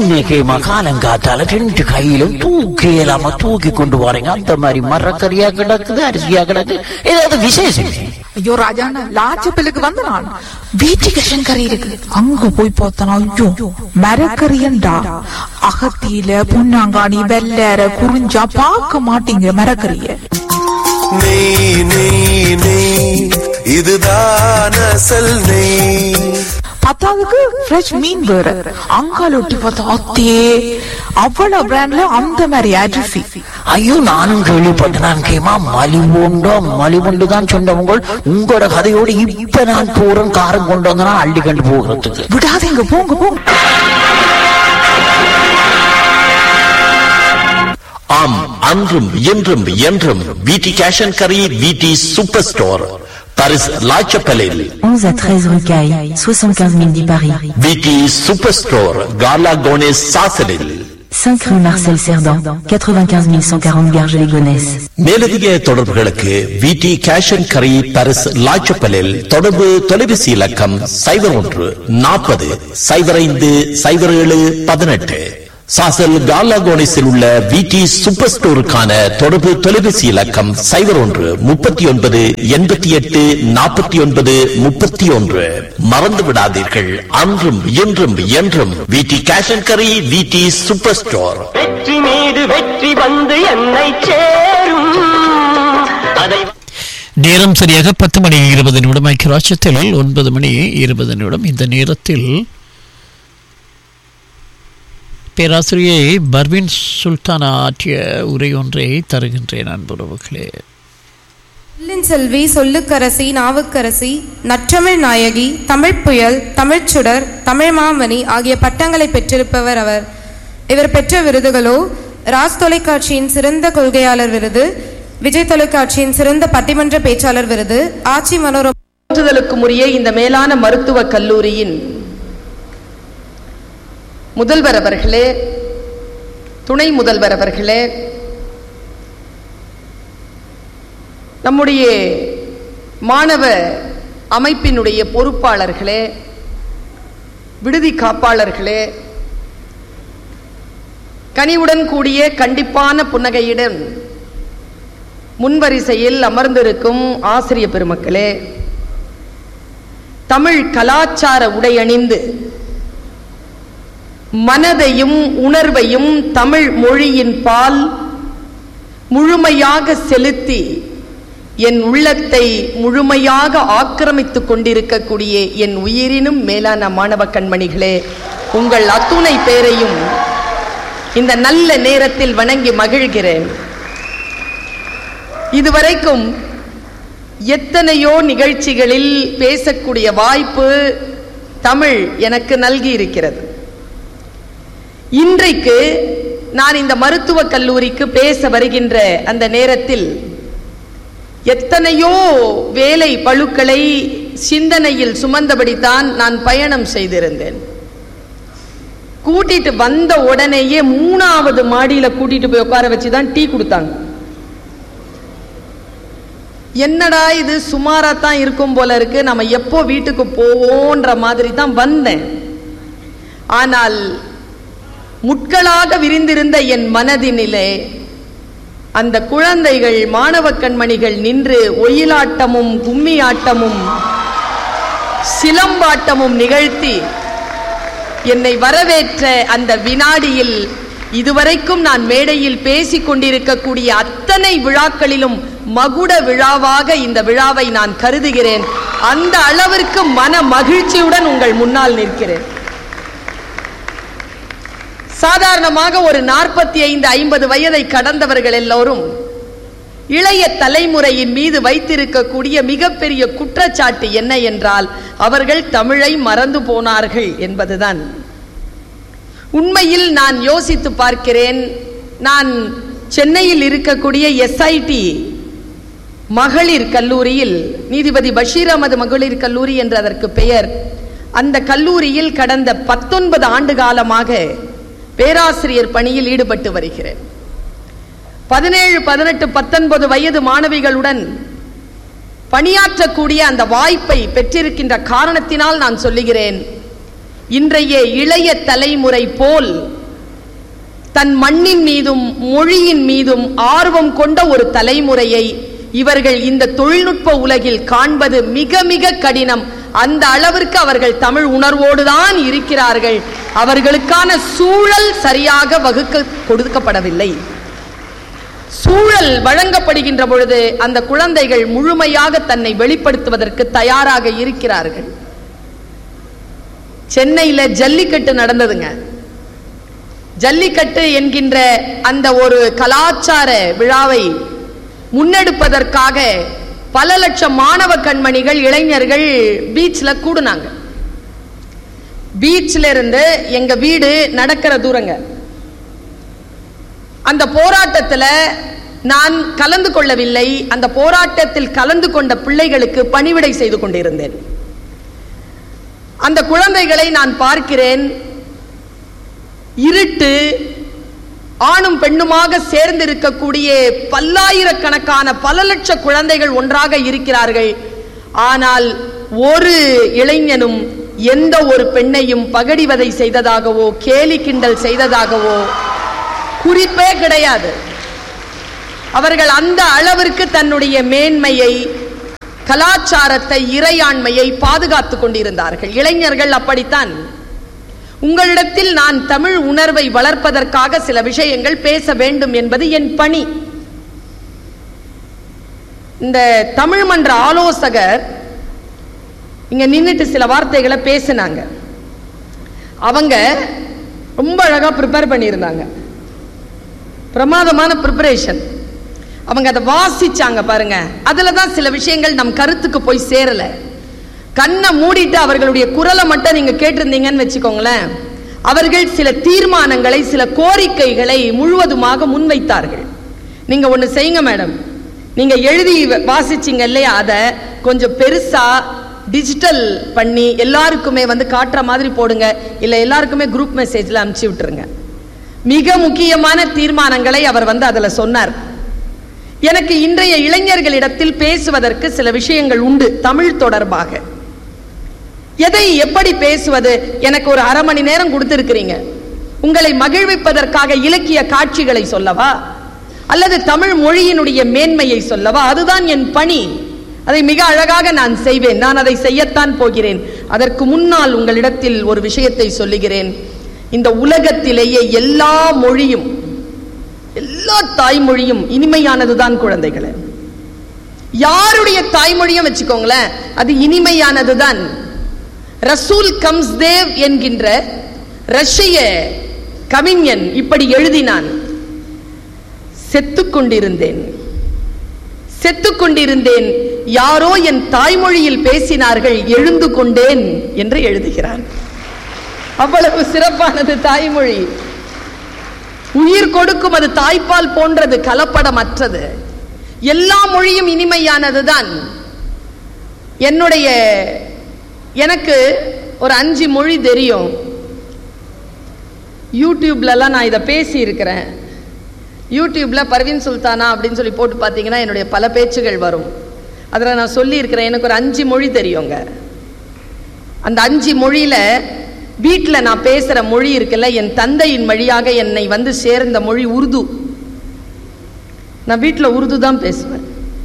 என்னைக்குமா காலங்காத்தால ரெண்டு கையிலும் தூக்கி இல்லாம தூக்கி கொண்டு வரீங்க அந்த மாதிரி மரக்கறியா கிடக்குது அரிசியா கிடக்கு ஏதாவது விசேஷம் ஐயோ ராஜாண்ணா லாச்சப்பிலுக்கு வந்த நான் வீட்டுக்கு கறி இருக்கு அங்க போய் பார்த்தனா ஐயோ மரக்கறியண்டா அகத்தியில புண்ணாங்காணி வெள்ளற குறிஞ்சா பார்க்க மாட்டீங்க மரக்கறிய நெய் நெய் நெய் இதுதான் அசல் நெய் பத்தாவதுக்கு ஃப்ரெஷ் மீன் வேற அங்கால ஒட்டி பார்த்தா அத்தே அவ்வளவு பிராண்ட்ல அந்த மாதிரி அரிசி ஐயோ நானும் கேள்விப்பட்டேன் கேமா மலிவுண்டோ மலிவுண்டு தான் சொன்னவங்க உங்களோட கதையோடு இப்ப நான் போறேன் காரம் கொண்டு வந்தனா அள்ளி கண்டு போகிறதுக்கு விடாதீங்க போங்க போங்க ஆம் அன்றும் இன்றும் என்றும் விடி கேஷ் அண்ட் கரி விடி சூப்பர் ஸ்டோர் பாரிஸ் லாச்சப்பலில் 11 à 13 rue Caille, 75 010 Paris. VD super store காலா கோனேஸ் சாசலில் 5 rue Marcel Cerdan, 95 140 Garges-les-Gonesse. மேலதிக தொடர்புகளுக்கு விடி கேஷ் அண்ட் கரி பாரிஸ் லாச்சப்பலில் தொடர்பு தொலைபேசி இலக்கம் சைபர் ஒன்று நாற்பது சைபர் ஐந்து சைபர் ஏழு பதினெட்டு சாசல் காலா கோனேஸில் உள்ள விடி சூப்பர் ஸ்டோருக்கான தொடர்பு தொலைபேசி இலக்கம் சைபர் ஒன்று முப்பத்தி ஒன்பது எண்பத்தி எட்டு நாற்பத்தி ஒன்பது முப்பத்தி ஒன்று மறந்து விடாதீர்கள் அன்றும் இன்றும் என்றும் விடி கேஷ் அண்ட் கரி விடி சூப்பர் ஸ்டோர் வெற்றி மீது வெற்றி வந்து என்னை சேரும் அதை நேரம் சரியாக பத்து மணி இருபது நிமிடம் ஐக்கியராட்சத்தில் ஒன்பது மணி இருபது நிமிடம் இந்த நேரத்தில் பேராசிரியை பர்வின் சுல்தானா ஆற்றிய உரை ஒன்றை தருகின்றேன் அன்புறவுகளே சொல்லின் செல்வி சொல்லுக்கரசி நாவுக்கரசி நற்றமிழ் நாயகி தமிழ் புயல் தமிழ்ச்சுடர் தமிழ் மாமணி ஆகிய பட்டங்களை பெற்றிருப்பவர் அவர் இவர் பெற்ற விருதுகளோ ராஜ் தொலைக்காட்சியின் சிறந்த கொள்கையாளர் விருது விஜய் தொலைக்காட்சியின் சிறந்த பட்டிமன்ற பேச்சாளர் விருது ஆட்சி மனோரமா போற்றுதலுக்கும் உரிய இந்த மேலான மருத்துவக் கல்லூரியின் முதல்வர் அவர்களே துணை முதல்வர் அவர்களே நம்முடைய மாணவ அமைப்பினுடைய பொறுப்பாளர்களே விடுதி காப்பாளர்களே கனிவுடன் கூடிய கண்டிப்பான புன்னகையுடன் முன்வரிசையில் அமர்ந்திருக்கும் ஆசிரிய பெருமக்களே தமிழ் கலாச்சார உடையணிந்து மனதையும் உணர்வையும் தமிழ் மொழியின் பால் முழுமையாக செலுத்தி என் உள்ளத்தை முழுமையாக ஆக்கிரமித்துக் கொண்டிருக்கக்கூடிய என் உயிரினும் மேலான மாணவ கண்மணிகளே உங்கள் அத்துணை பேரையும் இந்த நல்ல நேரத்தில் வணங்கி மகிழ்கிறேன் இதுவரைக்கும் எத்தனையோ நிகழ்ச்சிகளில் பேசக்கூடிய வாய்ப்பு தமிழ் எனக்கு நல்கி இருக்கிறது இன்றைக்கு நான் இந்த மருத்துவக் கல்லூரிக்கு பேச வருகின்ற அந்த நேரத்தில் எத்தனையோ வேலை பழுக்களை சிந்தனையில் சுமந்தபடித்தான் நான் பயணம் செய்திருந்தேன் கூட்டிட்டு வந்த உடனேயே மூணாவது மாடியில கூட்டிட்டு போய் உட்கார வச்சு தான் டீ கொடுத்தாங்க என்னடா இது சுமாரா தான் இருக்கும் போல இருக்கு நம்ம எப்போ வீட்டுக்கு போவோன்ற மாதிரி தான் வந்தேன் ஆனால் முட்களாக விரிந்திருந்த என் மனதினிலே அந்த குழந்தைகள் மாணவ கண்மணிகள் நின்று ஒயிலாட்டமும் கும்மி ஆட்டமும் சிலம்பாட்டமும் நிகழ்த்தி என்னை வரவேற்ற அந்த வினாடியில் இதுவரைக்கும் நான் மேடையில் பேசிக் கொண்டிருக்கக்கூடிய அத்தனை விழாக்களிலும் மகுட விழாவாக இந்த விழாவை நான் கருதுகிறேன் அந்த அளவிற்கு மன மகிழ்ச்சியுடன் உங்கள் முன்னால் நிற்கிறேன் சாதாரணமாக ஒரு நாற்பத்தி ஐந்து ஐம்பது வயதை கடந்தவர்கள் எல்லோரும் இளைய தலைமுறையின் மீது வைத்திருக்கக்கூடிய மிகப்பெரிய குற்றச்சாட்டு என்ன என்றால் அவர்கள் தமிழை மறந்து போனார்கள் என்பதுதான் உண்மையில் நான் யோசித்து பார்க்கிறேன் நான் சென்னையில் இருக்கக்கூடிய எஸ்ஐடி மகளிர் கல்லூரியில் நீதிபதி பஷீர் அகமது மகளிர் கல்லூரி என்று அதற்கு பெயர் அந்த கல்லூரியில் கடந்த பத்தொன்பது ஆண்டு காலமாக பேராசிரியர் பணியில் ஈடுபட்டு வருகிறேன் பதினேழு பதினெட்டு பத்தொன்பது வயது மாணவிகளுடன் பணியாற்றக்கூடிய அந்த வாய்ப்பை பெற்றிருக்கின்ற காரணத்தினால் நான் சொல்லுகிறேன் இன்றைய இளைய தலைமுறை போல் தன் மண்ணின் மீதும் மொழியின் மீதும் ஆர்வம் கொண்ட ஒரு தலைமுறையை இவர்கள் இந்த தொழில்நுட்ப உலகில் காண்பது மிக மிக கடினம் அந்த அளவிற்கு அவர்கள் தமிழ் உணர்வோடுதான் இருக்கிறார்கள் அவர்களுக்கான சூழல் சரியாக வகுக்க கொடுக்கப்படவில்லை சூழல் வழங்கப்படுகின்ற பொழுது அந்த குழந்தைகள் முழுமையாக தன்னை வெளிப்படுத்துவதற்கு தயாராக இருக்கிறார்கள் சென்னையில ஜல்லிக்கட்டு நடந்ததுங்க ஜல்லிக்கட்டு என்கின்ற அந்த ஒரு கலாச்சார விழாவை முன்னெடுப்பதற்காக பல லட்சம் மாணவ கண்மணிகள் இளைஞர்கள் பீச்ல கூடுனாங்க பீச்ல இருந்து எங்க வீடு நடக்கிற தூரங்க அந்த போராட்டத்துல நான் கலந்து கொள்ளவில்லை அந்த போராட்டத்தில் கலந்து கொண்ட பிள்ளைகளுக்கு பணிவிடை செய்து கொண்டிருந்தேன் அந்த குழந்தைகளை நான் பார்க்கிறேன் இருட்டு ஆணும் பெண்ணுமாக சேர்ந்து இருக்கக்கூடிய பல்லாயிரக்கணக்கான பல லட்ச குழந்தைகள் ஒன்றாக இருக்கிறார்கள் ஆனால் ஒரு இளைஞனும் எந்த ஒரு பெண்ணையும் பகடிவதை செய்ததாகவோ கேலி கிண்டல் செய்ததாகவோ குறிப்பே கிடையாது அவர்கள் அந்த அளவிற்கு தன்னுடைய மேன்மையை கலாச்சாரத்தை இறையாண்மையை பாதுகாத்துக் கொண்டிருந்தார்கள் இளைஞர்கள் அப்படித்தான் உங்களிடத்தில் நான் தமிழ் உணர்வை வளர்ப்பதற்காக சில விஷயங்கள் பேச வேண்டும் என்பது என் பணி இந்த தமிழ் மன்ற ஆலோசகர் இங்க நின்னுட்டு சில வார்த்தைகளை பேசினாங்க அவங்க ரொம்ப அழகா ப்ரிப்பேர் பண்ணியிருந்தாங்க பிரமாதமான ப்ரிப்பரேஷன் அவங்க அதை வாசிச்சாங்க பாருங்க அதுல தான் சில விஷயங்கள் நம் கருத்துக்கு போய் சேரல கண்ணை மூடிட்டு அவர்களுடைய குரலை மட்டும் நீங்க கேட்டிருந்தீங்கன்னு வச்சுக்கோங்களேன் அவர்கள் சில தீர்மானங்களை சில கோரிக்கைகளை முழுவதுமாக முன்வைத்தார்கள் நீங்க ஒண்ணு செய்யுங்க மேடம் நீங்க எழுதி வாசிச்சீங்க இல்லையா அதை கொஞ்சம் பெருசா டிஜிட்டல் பண்ணி எல்லாருக்குமே வந்து காட்டுற மாதிரி போடுங்க இல்ல எல்லாருக்குமே குரூப் மெசேஜ்ல அனுப்பிச்சு விட்டுருங்க மிக முக்கியமான தீர்மானங்களை அவர் வந்து அதுல சொன்னார் எனக்கு இன்றைய இளைஞர்களிடத்தில் பேசுவதற்கு சில விஷயங்கள் உண்டு தமிழ் தொடர்பாக எதை எப்படி பேசுவது எனக்கு ஒரு அரை மணி நேரம் கொடுத்திருக்கிறீங்க உங்களை மகிழ்விப்பதற்காக இலக்கிய காட்சிகளை சொல்லவா அல்லது தமிழ் மொழியினுடைய மேன்மையை சொல்லவா அதுதான் என் பணி அதை மிக அழகாக நான் செய்வேன் நான் அதை செய்யத்தான் போகிறேன் அதற்கு முன்னால் உங்களிடத்தில் ஒரு விஷயத்தை சொல்லுகிறேன் இந்த உலகத்திலேயே எல்லா மொழியும் எல்லா தாய்மொழியும் இனிமையானதுதான் குழந்தைகளே யாருடைய தாய்மொழியும் வச்சுக்கோங்களேன் அது இனிமையானதுதான் ரசூல் கம்ஸ் தேவ் என்கின்ற ரஷ்ய கவிஞன் இப்படி எழுதினான் செத்துக் கொண்டிருந்தேன் செத்துக் கொண்டிருந்தேன் யாரோ என் தாய்மொழியில் பேசினார்கள் எழுந்து கொண்டேன் என்று எழுதுகிறான் அவ்வளவு சிறப்பானது தாய்மொழி உயிர் கொடுக்கும் அது தாய்ப்பால் போன்றது கலப்படமற்றது எல்லா மொழியும் இனிமையானதுதான் என்னுடைய எனக்கு ஒரு அஞ்சு மொழி தெரியும் யூடியூப்லலாம் நான் இதை பேசி இருக்கிறேன் யூடியூப்ல பர்வீன் சுல்தானா அப்படின்னு சொல்லி போட்டு பார்த்தீங்கன்னா என்னுடைய பல பேச்சுகள் வரும் அதில் நான் சொல்லியிருக்கிறேன் எனக்கு ஒரு அஞ்சு மொழி தெரியுங்க அந்த அஞ்சு மொழியில வீட்டில் நான் பேசுகிற மொழி இருக்குல்ல என் தந்தையின் வழியாக என்னை வந்து சேர்ந்த மொழி உருது நான் வீட்டில் உருது தான் பேசுவேன்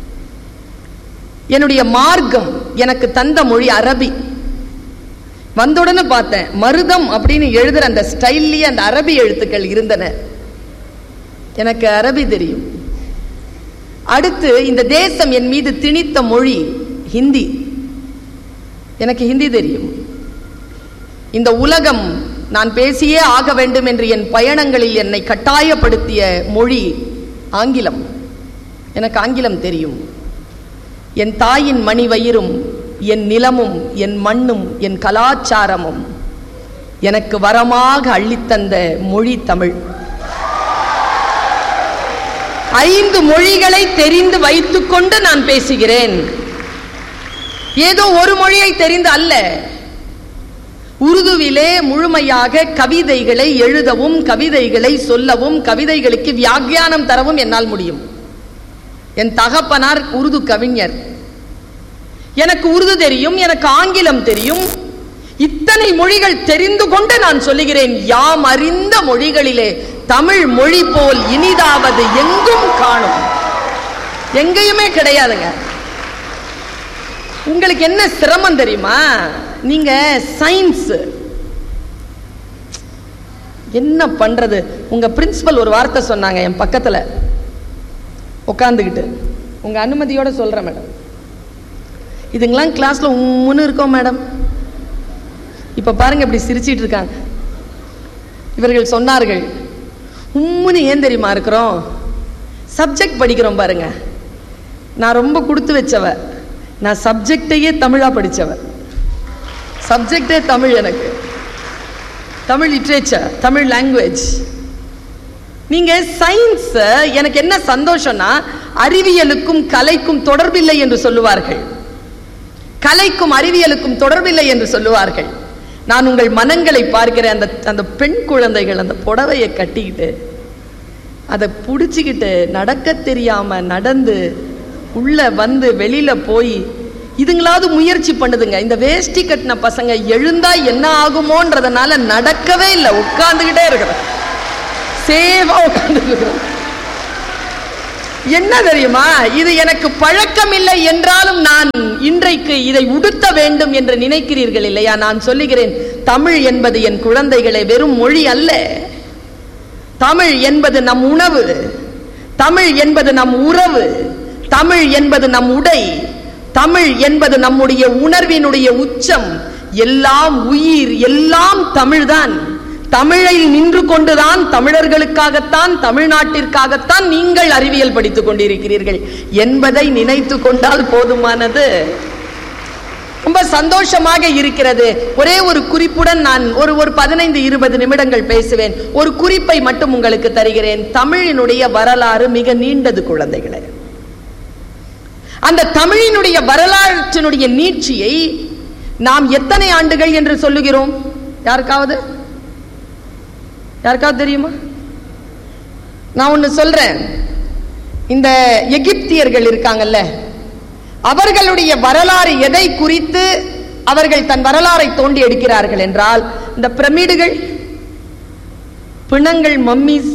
என்னுடைய மார்க்கம் எனக்கு தந்த மொழி அரபி வந்தவுடனே பார்த்தேன் மருதம் அப்படின்னு எழுதுற அந்த ஸ்டைல்லயே அந்த அரபி எழுத்துக்கள் இருந்தன எனக்கு அரபி தெரியும் அடுத்து இந்த தேசம் என் மீது திணித்த மொழி ஹிந்தி எனக்கு ஹிந்தி தெரியும் இந்த உலகம் நான் பேசியே ஆக வேண்டும் என்று என் பயணங்களில் என்னை கட்டாயப்படுத்திய மொழி ஆங்கிலம் எனக்கு ஆங்கிலம் தெரியும் என் தாயின் மணி வயிறும் என் நிலமும் என் மண்ணும் என் கலாச்சாரமும் எனக்கு வரமாக அள்ளித்தந்த மொழி தமிழ் ஐந்து மொழிகளை தெரிந்து வைத்துக்கொண்டு நான் பேசுகிறேன் ஏதோ ஒரு மொழியை தெரிந்து அல்ல உருதுவிலே முழுமையாக கவிதைகளை எழுதவும் கவிதைகளை சொல்லவும் கவிதைகளுக்கு வியாக்கியானம் தரவும் என்னால் முடியும் என் தகப்பனார் உருது கவிஞர் எனக்கு உருது தெரியும் எனக்கு ஆங்கிலம் தெரியும் இத்தனை மொழிகள் தெரிந்து கொண்டு நான் சொல்லுகிறேன் யாம் அறிந்த மொழிகளிலே தமிழ் மொழி போல் இனிதாவது எங்கும் காணும் எங்கேயுமே கிடையாதுங்க உங்களுக்கு என்ன சிரமம் தெரியுமா நீங்க சயின்ஸ் என்ன பண்றது உங்க பிரின்சிபல் ஒரு வார்த்தை சொன்னாங்க என் பக்கத்துல உட்காந்துக்கிட்டு உங்க அனுமதியோட சொல்றேன் மேடம் இதுங்கெல்லாம் கிளாஸ்ல உம்முன்னு இருக்கோம் மேடம் இப்ப பாருங்க இப்படி சிரிச்சிட்டு இருக்காங்க இவர்கள் சொன்னார்கள் உம்முன்னு ஏன் தெரியுமா இருக்கிறோம் சப்ஜெக்ட் படிக்கிறோம் பாருங்க நான் ரொம்ப கொடுத்து வச்சவ நான் சப்ஜெக்டையே தமிழா படிச்சவ சப்ஜெக்டே தமிழ் எனக்கு தமிழ் லிட்ரேச்சர் தமிழ் லாங்குவேஜ் நீங்க சயின்ஸ் எனக்கு என்ன சந்தோஷம்னா அறிவியலுக்கும் கலைக்கும் தொடர்பில்லை என்று சொல்லுவார்கள் கலைக்கும் அறிவியலுக்கும் தொடர்பில்லை என்று சொல்லுவார்கள் நான் உங்கள் மனங்களை பார்க்கிறேன் அந்த அந்த பெண் குழந்தைகள் அந்த புடவையை கட்டிக்கிட்டு அதை பிடிச்சிக்கிட்டு நடக்க தெரியாம நடந்து உள்ள வந்து வெளியில போய் இதுங்களாவது முயற்சி பண்ணுதுங்க இந்த வேஷ்டி கட்டின பசங்க எழுந்தா என்ன ஆகுமோன்றதுனால நடக்கவே இல்லை உட்கார்ந்துகிட்டே இருக்கிற சேவா உட்கார்ந்து என்ன தெரியுமா இது எனக்கு பழக்கம் இல்லை என்றாலும் நான் இன்றைக்கு இதை உடுத்த வேண்டும் என்று நினைக்கிறீர்கள் இல்லையா நான் சொல்லுகிறேன் தமிழ் என்பது என் குழந்தைகளை வெறும் மொழி அல்ல தமிழ் என்பது நம் உணவு தமிழ் என்பது நம் உறவு தமிழ் என்பது நம் உடை தமிழ் என்பது நம்முடைய உணர்வினுடைய உச்சம் எல்லாம் உயிர் எல்லாம் தமிழ்தான் தமிழில் நின்று கொண்டுதான் தமிழர்களுக்காகத்தான் தமிழ்நாட்டிற்காகத்தான் நீங்கள் அறிவியல் படித்துக் கொண்டிருக்கிறீர்கள் என்பதை நினைத்து கொண்டால் போதுமானது ரொம்ப சந்தோஷமாக இருக்கிறது ஒரே ஒரு குறிப்புடன் நான் ஒரு ஒரு பதினைந்து இருபது நிமிடங்கள் பேசுவேன் ஒரு குறிப்பை மட்டும் உங்களுக்கு தருகிறேன் தமிழினுடைய வரலாறு மிக நீண்டது குழந்தைகளே அந்த தமிழினுடைய வரலாற்றினுடைய நீட்சியை நாம் எத்தனை ஆண்டுகள் என்று சொல்லுகிறோம் யாருக்காவது யாருக்காவது தெரியுமா நான் ஒன்னு சொல்றேன் இந்த எகிப்தியர்கள் இருக்காங்கல்ல அவர்களுடைய வரலாறு எதை குறித்து அவர்கள் தன் வரலாறை தோண்டி எடுக்கிறார்கள் என்றால் இந்த பிரமிடுகள் பிணங்கள் மம்மிஸ்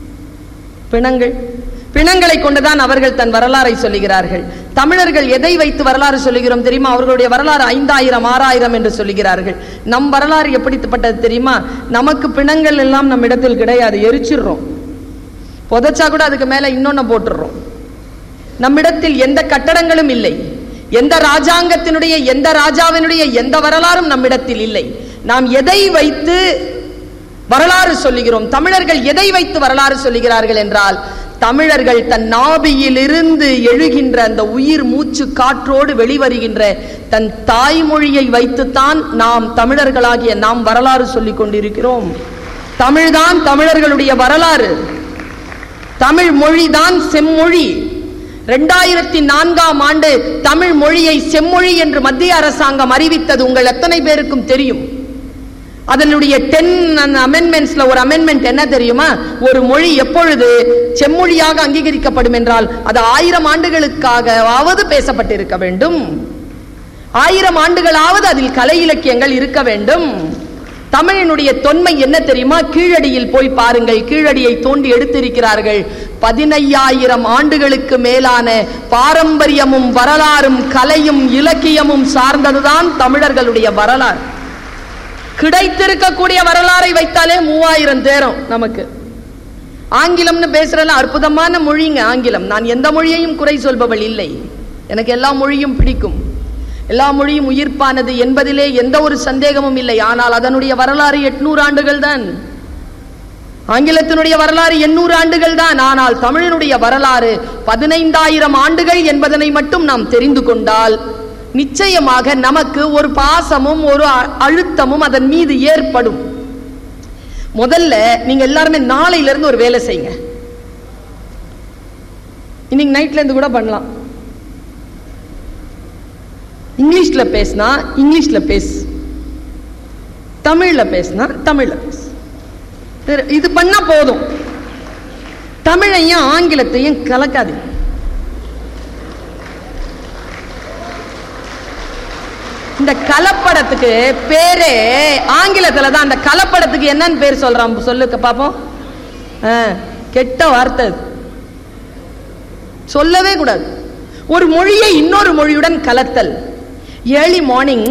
பிணங்கள் பிணங்களை கொண்டுதான் அவர்கள் தன் வரலாறை சொல்லுகிறார்கள் தமிழர்கள் எதை வைத்து வரலாறு சொல்லுகிறோம் தெரியுமா அவர்களுடைய வரலாறு ஐந்தாயிரம் ஆறாயிரம் என்று சொல்லுகிறார்கள் நம் வரலாறு எப்படிப்பட்டது தெரியுமா நமக்கு பிணங்கள் எல்லாம் நம் இடத்தில் கிடையாது எரிச்சிடுறோம் புதைச்சா கூட அதுக்கு மேல இன்னொன்னு போட்டுடுறோம் நம்மிடத்தில் எந்த கட்டடங்களும் இல்லை எந்த ராஜாங்கத்தினுடைய எந்த ராஜாவினுடைய எந்த வரலாறும் நம்மிடத்தில் இல்லை நாம் எதை வைத்து வரலாறு சொல்லுகிறோம் தமிழர்கள் எதை வைத்து வரலாறு சொல்லுகிறார்கள் என்றால் தமிழர்கள் தன் நாபியிலிருந்து எழுகின்ற அந்த உயிர் மூச்சு காற்றோடு வெளிவருகின்ற தன் தாய்மொழியை வைத்துத்தான் நாம் தமிழர்களாகிய நாம் வரலாறு சொல்லிக் கொண்டிருக்கிறோம் தமிழ்தான் தமிழர்களுடைய வரலாறு தமிழ் மொழிதான் செம்மொழி இரண்டாயிரத்தி நான்காம் ஆண்டு தமிழ் மொழியை செம்மொழி என்று மத்திய அரசாங்கம் அறிவித்தது உங்கள் எத்தனை பேருக்கும் தெரியும் அதனுடைய டென் அமெண்ட்மெண்ட்ஸ்ல ஒரு அமெண்ட்மெண்ட் என்ன தெரியுமா ஒரு மொழி எப்பொழுது செம்மொழியாக அங்கீகரிக்கப்படும் என்றால் அது ஆயிரம் ஆண்டுகளுக்காகவாவது பேசப்பட்டிருக்க வேண்டும் ஆயிரம் ஆண்டுகளாவது அதில் கலை இலக்கியங்கள் இருக்க வேண்டும் தமிழினுடைய தொன்மை என்ன தெரியுமா கீழடியில் போய் பாருங்கள் கீழடியை தோண்டி எடுத்திருக்கிறார்கள் பதினையாயிரம் ஆண்டுகளுக்கு மேலான பாரம்பரியமும் வரலாறும் கலையும் இலக்கியமும் சார்ந்ததுதான் தமிழர்களுடைய வரலாறு கிடைத்திருக்கக்கூடிய வரலாறை வைத்தாலே மூவாயிரம் தேரம் நமக்கு ஆங்கிலம்னு பேசுறதுல அற்புதமான மொழிங்க ஆங்கிலம் நான் எந்த மொழியையும் குறை சொல்பவள் இல்லை எனக்கு எல்லா மொழியும் பிடிக்கும் எல்லா மொழியும் உயிர்ப்பானது என்பதிலே எந்த ஒரு சந்தேகமும் இல்லை ஆனால் அதனுடைய வரலாறு எட்நூறு ஆண்டுகள் தான் ஆங்கிலத்தினுடைய வரலாறு எண்ணூறு ஆண்டுகள் தான் ஆனால் தமிழினுடைய வரலாறு பதினைந்தாயிரம் ஆண்டுகள் என்பதனை மட்டும் நாம் தெரிந்து கொண்டால் நிச்சயமாக நமக்கு ஒரு பாசமும் ஒரு அ- அழுத்தமும் அதன் மீது ஏற்படும் முதல்ல நீங்க எல்லாருமே நாளையில இருந்து ஒரு வேலை செய்யுங்க இன்னைக்கு நைட்ல இருந்து கூட பண்ணலாம் இங்கிலீஷ்ல பேசினா இங்கிலீஷ்ல பேசு தமிழ்ல பேசினா தமிழ்ல பேசு இது- இது பண்ணா போதும் தமிழையும் ஆங்கிலத்தையும் கலக்காதீங்க இந்த கலப்படத்துக்கு பேரே ஆங்கிலத்துல தான் அந்த கலப்படத்துக்கு என்னன்னு பேர் சொல்றான் சொல்லுக்க பாப்போம் ஆ, கெட்ட வார்த்தை அது. சொல்லவே கூடாது ஒரு மொழியை இன்னொரு மொழியுடன் கலத்தல் ஏர்லி மார்னிங்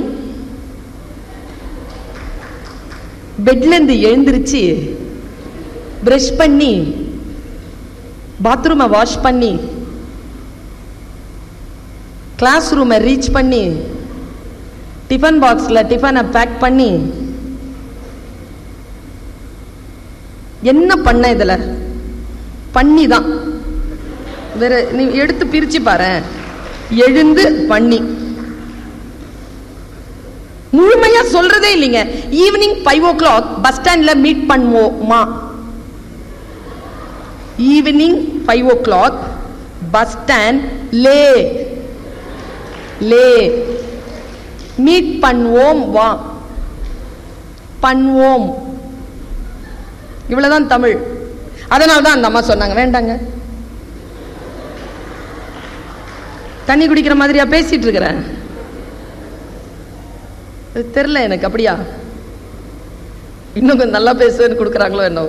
பெட்ல இருந்து எழுந்திருச்சு பிரஷ் பண்ணி பாத்ரூமை வாஷ் பண்ணி கிளாஸ் ரூமை ரீச் பண்ணி டிஃபன் பாக்ஸில் டிஃபனை பேக் பண்ணி என்ன பண்ண இதில் பண்ணி தான் வேற நீ எடுத்து பிரிச்சு பாரு எழுந்து பண்ணி முழுமையா சொல்றதே இல்லைங்க evening five o'clock bus ஸ்டாண்ட்ல மீட் பண்ணுவோமா evening five o'clock bus stand லே லே மீட் பண்ணுவோம் வா பண்ணுவோம் இவ்வளவுதான் தமிழ் அதனால தான் அந்த அம்மா சொன்னாங்க வேண்டாங்க தண்ணி குடிக்கிற மாதிரியா பேசிட்டு இருக்கிறேன் அது தெரியல எனக்கு அப்படியா இன்னும் கொஞ்சம் நல்லா பேசுவேன்னு கொடுக்குறாங்களோ என்னவோ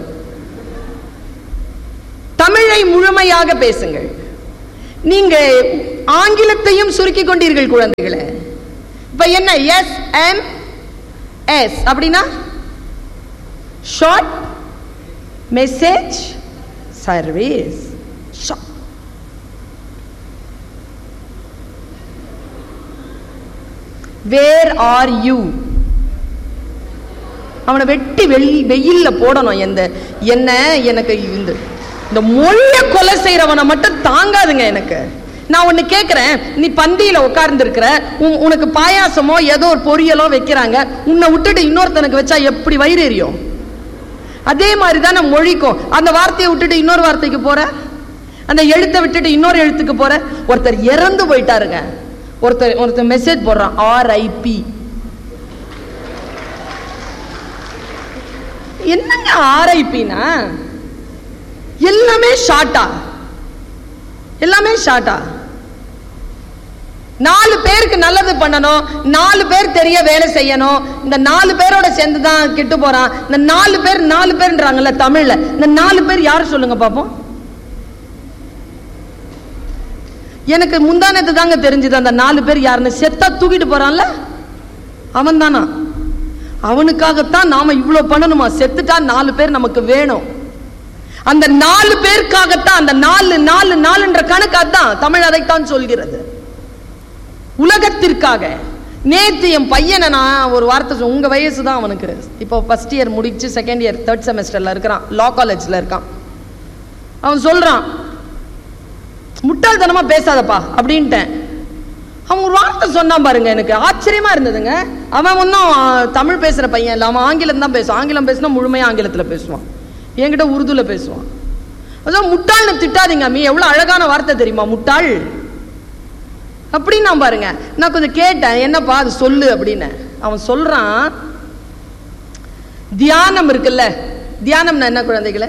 தமிழை முழுமையாக பேசுங்கள் நீங்க ஆங்கிலத்தையும் சுருக்கி கொண்டீர்கள் குழந்தைகளே இப்ப என்ன எஸ் எம் எஸ் அப்படின்னா short message service where are you அவனை வெட்டி வெள் வெயில்ல போடணும் எந்த என்ன எனக்கு இந்த இந்த மொழிய கொலை செய்யறவனை மட்டும் தாங்காதுங்க எனக்கு நான் ஒன்னு கேக்குறேன் நீ பந்தியில உட்கார்ந்து இருக்கிற உனக்கு பாயாசமோ ஏதோ ஒரு பொரியலோ வைக்கிறாங்க உன்னை விட்டுட்டு இன்னொருத்தனுக்கு வச்சா எப்படி வயிறு எரியும் அதே மாதிரி தானே மொழிக்கும் அந்த வார்த்தையை விட்டுட்டு இன்னொரு வார்த்தைக்கு போற அந்த எழுத்தை விட்டுட்டு இன்னொரு எழுத்துக்கு போற ஒருத்தர் இறந்து போயிட்டாருங்க ஒருத்தர் ஒருத்தர் மெசேஜ் போடுறான் ஆர்ஐபி என்னங்க ஆர்ஐபினா எல்லாமே ஷார்ட்டா எல்லாமே ஷார்ட்டா நாலு பேருக்கு நல்லது பண்ணணும் நாலு பேர் தெரிய வேலை செய்யணும் இந்த நாலு பேரோட சேர்ந்து தான் கெட்டு போறான் இந்த நாலு பேர் நாலு பேர்ன்றாங்கல்ல தமிழ்ல இந்த நாலு பேர் யார் சொல்லுங்க பாப்போம் எனக்கு முந்தானத்து தாங்க தெரிஞ்சது அந்த நாலு பேர் யாருன்னு செத்தா தூக்கிட்டு போறான்ல அவன் தானா அவனுக்காகத்தான் நாம இவ்வளவு பண்ணணுமா செத்துட்டா நாலு பேர் நமக்கு வேணும் அந்த நாலு பேருக்காகத்தான் அந்த நாலு நாலு நாலுன்ற கணக்கு அதான் தமிழ் அதைத்தான் சொல்கிறது உலகத்திற்காக நேத்து என் பையனை நான் ஒரு வார்த்தை சொ- உங்க வயசு தான் அவனுக்கு இப்போ ஃபர்ஸ்ட் இயர் முடிச்சு செகண்ட் இயர் தேர்ட் செமஸ்டர்ல இருக்கிறான் லா காலேஜ்ல இருக்கான் அவன் சொல்றான் முட்டாள்தனமா பேசாதப்பா அப்படின்ட்டேன் அவன் ஒரு வார்த்தை சொன்னான் பாருங்க எனக்கு ஆச்சரியமா இருந்ததுங்க அவன் ஒன்றும் தமிழ் பேசுற பையன் இல்லை அவன் ஆங்கிலம் தான் பேசுவான் ஆங்கிலம் பேசினா முழுமையா ஆங்கிலத்துல பேசுவான் என்கிட்ட உருதுல பேசுவான் அதான் முட்டாள்னு திட்டாதீங்க அம்மி எவ்வளவு அழகான வார்த்தை தெரியுமா முட்டாள் அப்படின்னு நான் பாருங்க நான் கொஞ்சம் கேட்டேன் என்னப்பா அது சொல்லு அப்படின்னு அவன் சொல்றான் தியானம் இருக்குல்ல தியானம்னா என்ன குழந்தைகளே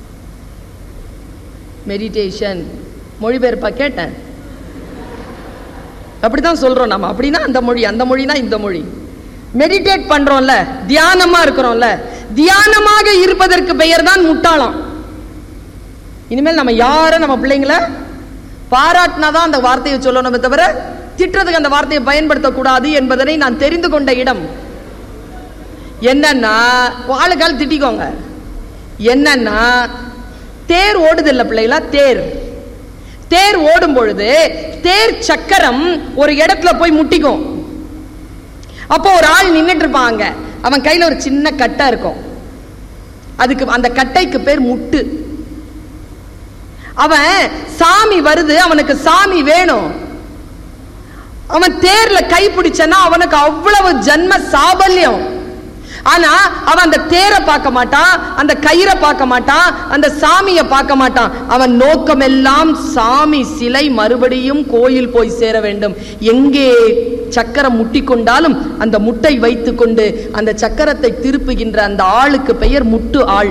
மெடிடேஷன் மொழிபெயர்ப்பா கேட்டேன் அப்படிதான் சொல்றோம் நம்ம அப்படின்னா அந்த மொழி அந்த மொழினா இந்த மொழி மெடிடேட் பண்றோம்ல தியானமா இருக்கிறோம்ல தியானமாக இருப்பதற்கு பெயர் தான் முட்டாளம் இனிமேல் நம்ம யாரும் நம்ம பிள்ளைங்கள பாராட்டினா தான் அந்த வார்த்தையை சொல்லணுமே தவிர திட்டுறதுக்கு அந்த வார்த்தையை பயன்படுத்தக்கூடாது என்பதனை நான் தெரிந்து கொண்ட இடம் என்னன்னா ஆளுக்கால் திட்டிக்கோங்க என்னன்னா தேர் ஓடுது இல்ல பிள்ளைகளா தேர் தேர் ஓடும் பொழுது தேர் சக்கரம் ஒரு இடத்துல போய் முட்டிக்கும் அப்போ ஒரு ஆள் நின்னுட்டு இருப்பாங்க அவன் கையில ஒரு சின்ன கட்டை இருக்கும் அதுக்கு அந்த கட்டைக்கு பேர் முட்டு அவன் சாமி வருது அவனுக்கு சாமி வேணும் அவன் தேர்ல கை பிடிச்சனா அவனுக்கு அவ்வளவு ஜன்ம சாபல்யம் ஆனா அவன் அந்த தேரை பார்க்க மாட்டான் அந்த கயிறை பார்க்க மாட்டான் அந்த சாமியை பார்க்க மாட்டான் அவன் நோக்கமெல்லாம் சாமி சிலை மறுபடியும் கோயில் போய் சேர வேண்டும் எங்கே சக்கரம் முட்டி கொண்டாலும் அந்த முட்டை வைத்துக்கொண்டு அந்த சக்கரத்தை திருப்புகின்ற அந்த ஆளுக்கு பெயர் முட்டு ஆள்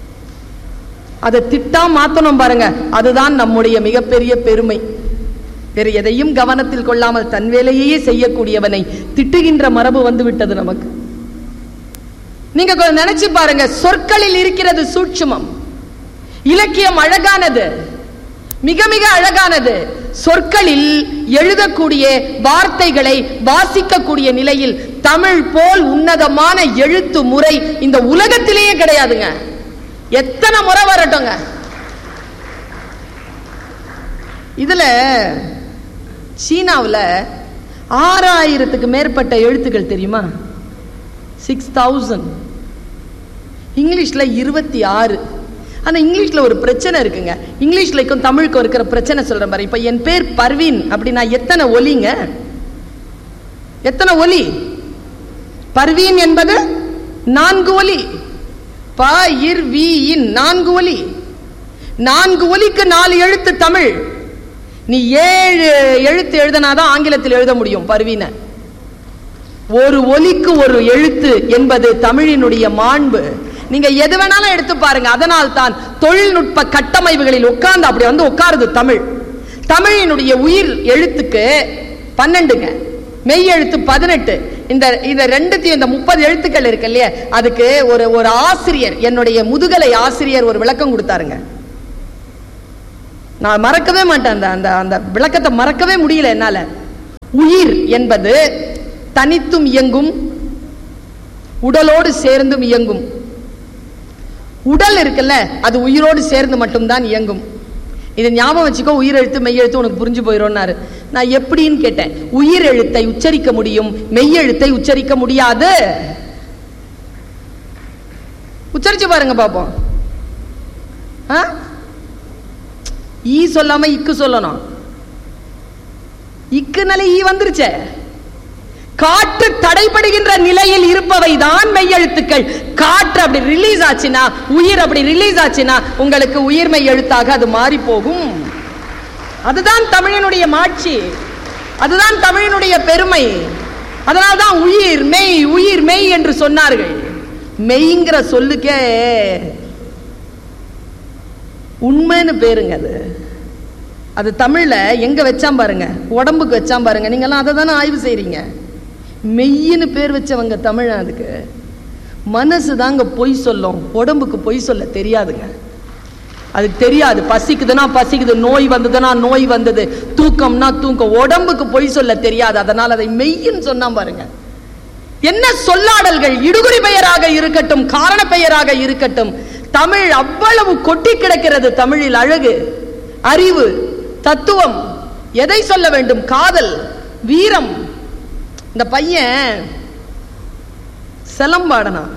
அதை திட்டா மாத்தணும் பாருங்க அதுதான் நம்முடைய மிகப்பெரிய பெருமை வேறு எதையும் கவனத்தில் கொள்ளாமல் தன் வேலையே செய்யக்கூடியவனை திட்டுகின்ற மரபு வந்து விட்டது நமக்கு நீங்க கொஞ்சம் நினைச்சு பாருங்க சொற்களில் இருக்கிறது சூட்சுமம் இலக்கியம் அழகானது மிக மிக அழகானது சொற்களில் எழுதக்கூடிய வார்த்தைகளை வாசிக்கக்கூடிய நிலையில் தமிழ் போல் உன்னதமான எழுத்து முறை இந்த உலகத்திலேயே கிடையாதுங்க எத்தனை முறை வரட்டுங்க இதுல சீனாவுல ஆறாயிரத்துக்கு மேற்பட்ட எழுத்துக்கள் தெரியுமா சிக்ஸ் தௌசண்ட் இங்கிலீஷ்ல இருபத்தி ஆறு ஆனா இங்கிலீஷ்ல ஒரு பிரச்சனை இருக்குங்க இங்கிலீஷ்லக்கும் தமிழுக்கும் இருக்கிற பிரச்சனை சொல்றேன் பாரு இப்ப என் பேர் பர்வீன் அப்படின்னா எத்தனை ஒலிங்க எத்தனை ஒலி பர்வீன் என்பது நான்கு ஒலி ப இர் வி இன் நான்கு ஒலி நான்கு ஒலிக்கு நாலு எழுத்து தமிழ் நீ ஏழு எழுத்து எழுதினாதான் ஆங்கிலத்தில் எழுத முடியும் பர்வீன ஒரு ஒலிக்கு ஒரு எழுத்து என்பது தமிழினுடைய மாண்பு நீங்க எது வேணாலும் எடுத்து பாருங்க அதனால் தான் தொழில்நுட்ப கட்டமைப்புகளில் உட்கார்ந்து அப்படி வந்து உட்காருது தமிழ் தமிழினுடைய உயிர் எழுத்துக்கு பன்னெண்டுங்க மெய் எழுத்து பதினெட்டு இந்த இந்த ரெண்டுத்தையும் இந்த முப்பது எழுத்துக்கள் இருக்கு இல்லையா அதுக்கு ஒரு ஒரு ஆசிரியர் என்னுடைய முதுகலை ஆசிரியர் ஒரு விளக்கம் கொடுத்தாருங்க நான் மறக்கவே மாட்டேன் அந்த அந்த அந்த விளக்கத்தை மறக்கவே முடியல என்னால உயிர் என்பது தனித்தும் இயங்கும் உடலோடு சேர்ந்தும் இயங்கும் உடல் இருக்குல்ல அது உயிரோடு சேர்ந்து மட்டும்தான் இயங்கும் இதை ஞாபகம் வச்சுக்கோ உயிர் எழுத்து மெய் எழுத்து உனக்கு புரிஞ்சு போயிடும்னாரு நான் எப்படின்னு கேட்டேன் உயிர் எழுத்தை உச்சரிக்க முடியும் மெய் எழுத்தை உச்சரிக்க முடியாது உச்சரிச்சு பாருங்க பாப்போம் ஆ? ஈ சொல்லாம இக்கு சொல்லணும் இக்குனால ஈ வந்துருச்சே காற்று தடைபடுகின்ற நிலையில் இருப்பவை தான் மெய்யெழுத்துக்கள் காற்று அப்படி ரிலீஸ் ஆச்சுன்னா உயிர் அப்படி ரிலீஸ் ஆச்சுன்னா உங்களுக்கு உயிர்மை எழுத்தாக அது மாறி போகும் அதுதான் தமிழனுடைய மாட்சி அதுதான் தமிழனுடைய பெருமை அதனால்தான் உயிர் மெய் உயிர் மெய் என்று சொன்னார்கள் மெய்ங்கிற சொல்லுக்கே உண்மைன்னு பேருங்க அது அது தமிழ்ல எங்க வச்சாம் பாருங்க உடம்புக்கு வச்சாம் பாருங்க நீங்கெல்லாம் அதை தானே ஆய்வு செய்றீங்க மெய்யின்னு பேர் வச்சவங்க தமிழ் அதுக்கு மனசு தாங்க பொய் சொல்லும் உடம்புக்கு பொய் சொல்ல தெரியாதுங்க அதுக்கு தெரியாது பசிக்குதுன்னா பசிக்குது நோய் வந்ததுன்னா நோய் வந்தது தூக்கம்னா தூக்கம் உடம்புக்கு பொய் சொல்ல தெரியாது அதனால் அதை மெய்யின்னு சொன்னா பாருங்க என்ன சொல்லாடல்கள் இடுகுறி பெயராக இருக்கட்டும் காரண பெயராக இருக்கட்டும் தமிழ் அவ்வளவு கொட்டி கிடக்கிறது தமிழில் அழகு அறிவு தத்துவம் எதை சொல்ல வேண்டும் காதல் வீரம் இந்த பையன் சிலம்பாடனான்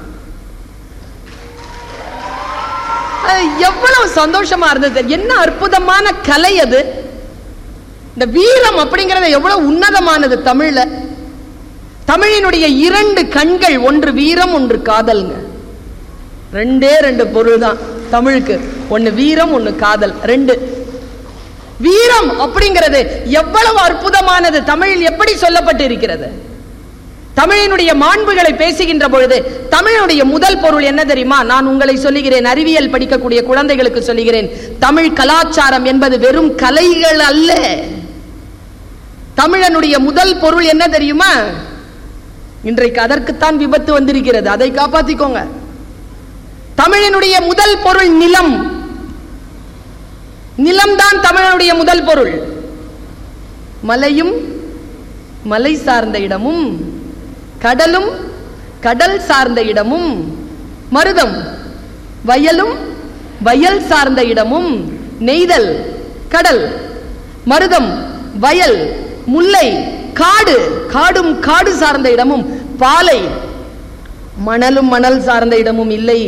அது எவ்வளவு சந்தோஷமா இருந்தது என்ன அற்புதமான கலை அது இந்த வீரம் அப்படிங்கறது எவ்வளவு உன்னதமானது தமிழ்ல தமிழினுடைய இரண்டு கண்கள் ஒன்று வீரம் ஒன்று காதல்ங்க ரெண்டே ரெண்டு பொருள் தான் தமிழுக்கு ஒன்னு வீரம் ஒன்னு காதல் ரெண்டு வீரம் அப்படிங்கிறது எவ்வளவு அற்புதமானது தமிழில் எப்படி சொல்லப்பட்டு இருக்கிறது தமிழினுடைய மாண்புகளை பேசுகின்ற பொழுது தமிழுடைய முதல் பொருள் என்ன தெரியுமா நான் உங்களை சொல்லுகிறேன் அறிவியல் படிக்கக்கூடிய குழந்தைகளுக்கு சொல்லுகிறேன் தமிழ் கலாச்சாரம் என்பது வெறும் கலைகள் அல்ல தமிழனுடைய முதல் பொருள் என்ன தெரியுமா இன்றைக்கு அதற்குத்தான் விபத்து வந்திருக்கிறது அதை காப்பாத்திக்கோங்க தமிழனுடைய முதல் பொருள் நிலம் நிலம்தான் தமிழனுடைய முதல் பொருள் மலையும் மலை சார்ந்த இடமும் கடலும் கடல் சார்ந்த இடமும் மருதம் வயலும் வயல் சார்ந்த இடமும் நெய்தல் கடல் மருதம் வயல் முல்லை காடு காடும் காடு சார்ந்த இடமும் பாலை மணலும் மணல் சார்ந்த இடமும் இல்லை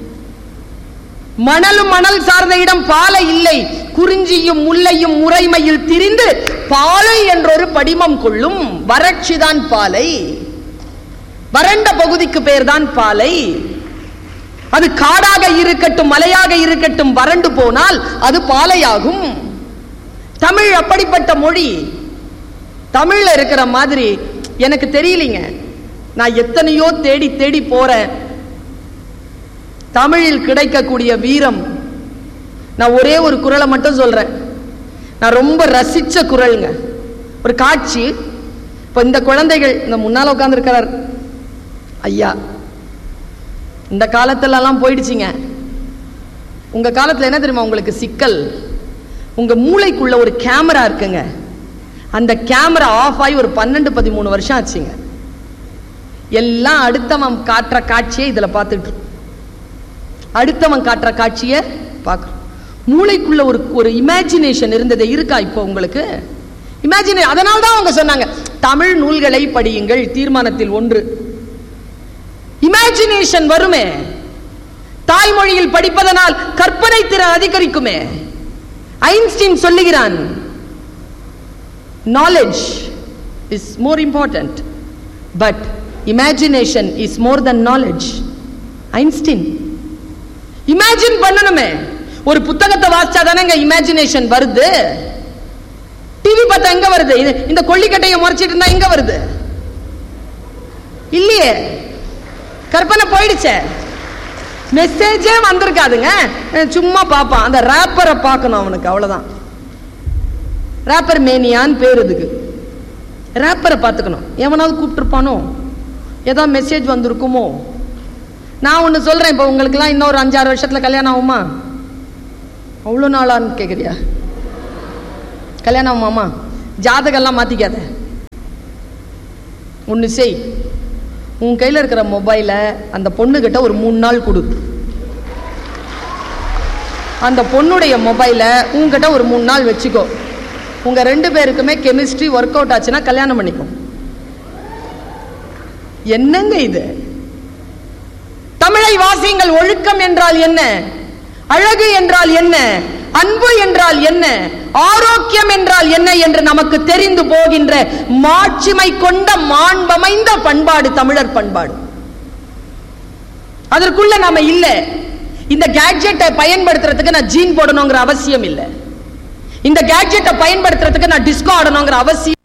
மணலும் மணல் சார்ந்த இடம் பாலை இல்லை குறிஞ்சியும் முல்லையும் முறைமையில் திரிந்து பாலை என்றொரு படிமம் கொள்ளும் வறட்சிதான் பாலை வறண்ட பகுதிக்கு பேர்தான் பாலை அது காடாக இருக்கட்டும் மலையாக இருக்கட்டும் வறண்டு போனால் அது பாலையாகும் தமிழ் அப்படிப்பட்ட மொழி தமிழ்ல இருக்கிற மாதிரி எனக்கு தெரியலீங்க நான் எத்தனையோ தேடி தேடி போறேன் தமிழில் கிடைக்கக்கூடிய வீரம் நான் ஒரே ஒரு குரலை மட்டும் சொல்றேன் நான் ரொம்ப ரசிச்ச குரல்ங்க ஒரு காட்சி இப்போ இந்த குழந்தைகள் இந்த முன்னால உட்கார்ந்திருக்கிறார் ஐயா இந்த காலத்துல எல்லாம் போயிடுச்சுங்க உங்க காலத்துல என்ன தெரியுமா உங்களுக்கு சிக்கல் உங்க மூளைக்குள்ள ஒரு கேமரா இருக்குங்க அந்த கேமரா ஆஃப் ஆகி ஒரு பன்னெண்டு பதிமூணு வருஷம் ஆச்சுங்க எல்லாம் அடுத்தவன் காட்டுற காட்சியை இதுல பார்த்துட்டு இருக்கோம். அடுத்தவன் காட்டுற காட்சியை பார்க்கறோம் மூளைக்குள்ள ஒரு ஒரு இமேஜினேஷன் இருந்தது இருக்கா இப்போ உங்களுக்கு இமேஜினே அதனால தான் அவங்க சொன்னாங்க தமிழ் நூல்களை படியுங்கள் தீர்மானத்தில் ஒன்று இமேஜினேஷன் வருமே தாய்மொழியில் படிப்பதனால் கற்பனை திறன் அதிகரிக்குமே ஐன்ஸ்டீன் சொல்லுகிறான் knowledge is more important but imagination is more than knowledge Einstein imagine பண்ணணுமே ஒரு புத்தகத்தை வாசிச்சா தானே இமேஜினேஷன் வருது டிவி பார்த்தா எங்க வருது இது- இந்த கொல்லிக்கட்டையை முறைச்சிட்டு இருந்தா எங்க வருது இல்லையே கற்பனை போயிடுச்சே மெசேஜே வந்திருக்காதுங்க அஹ் சும்மா பார்ப்பான் அந்த ரேப்பரை பார்க்கணும் அவனுக்கு அவ்வளவுதான் ரேப்பர் மேனியான்னு பேர் இதுக்கு ரேப்பரை பார்த்துக்கணும் எவனாவது கூப்பிட்டுருப்பானோ ஏதோ மெசேஜ் வந்திருக்குமோ நான் ஒன்று சொல்கிறேன் இப்போ உங்களுக்குலாம் இன்னொரு அஞ்சாறு வருஷத்தில் கல்யாணம் ஆகுமா அவ்வளோ நாளான்னு கேட்குறியா கல்யாணம் ஆகுமாமா ஜாதகம்லாம் மாற்றிக்காத ஒன்று செய் உன் கையில் இருக்கிற மொபைலை அந்த பொண்ணுகிட்ட ஒரு மூணு நாள் கொடு அந்த பொண்ணுடைய மொபைலை உங்ககிட்ட ஒரு மூணு நாள் வச்சுக்கோ உங்க ரெண்டு பேருக்குமே கெமிஸ்ட்ரி ஒர்க் அவுட் ஆச்சுன்னா கல்யாணம் பண்ணிக்கும் என்னங்க இது தமிழை வாசியுங்கள் ஒழுக்கம் என்றால் என்ன அழகு என்றால் என்ன அன்பு என்றால் என்ன ஆரோக்கியம் என்றால் என்ன என்று நமக்கு தெரிந்து போகின்ற மாட்சிமை கொண்ட மாண்பமைந்த பண்பாடு தமிழர் பண்பாடு அதற்குள்ள நாம இல்ல இந்த கேட்ஜெட்டை பயன்படுத்துறதுக்கு நான் ஜீன் போடணுங்கிற அவசியம் இல்லை இந்த கேட்ஜெட்டை பயன்படுத்துறதுக்கு நான் டிஸ்கோ ஆடணுங்கிற அவசியம்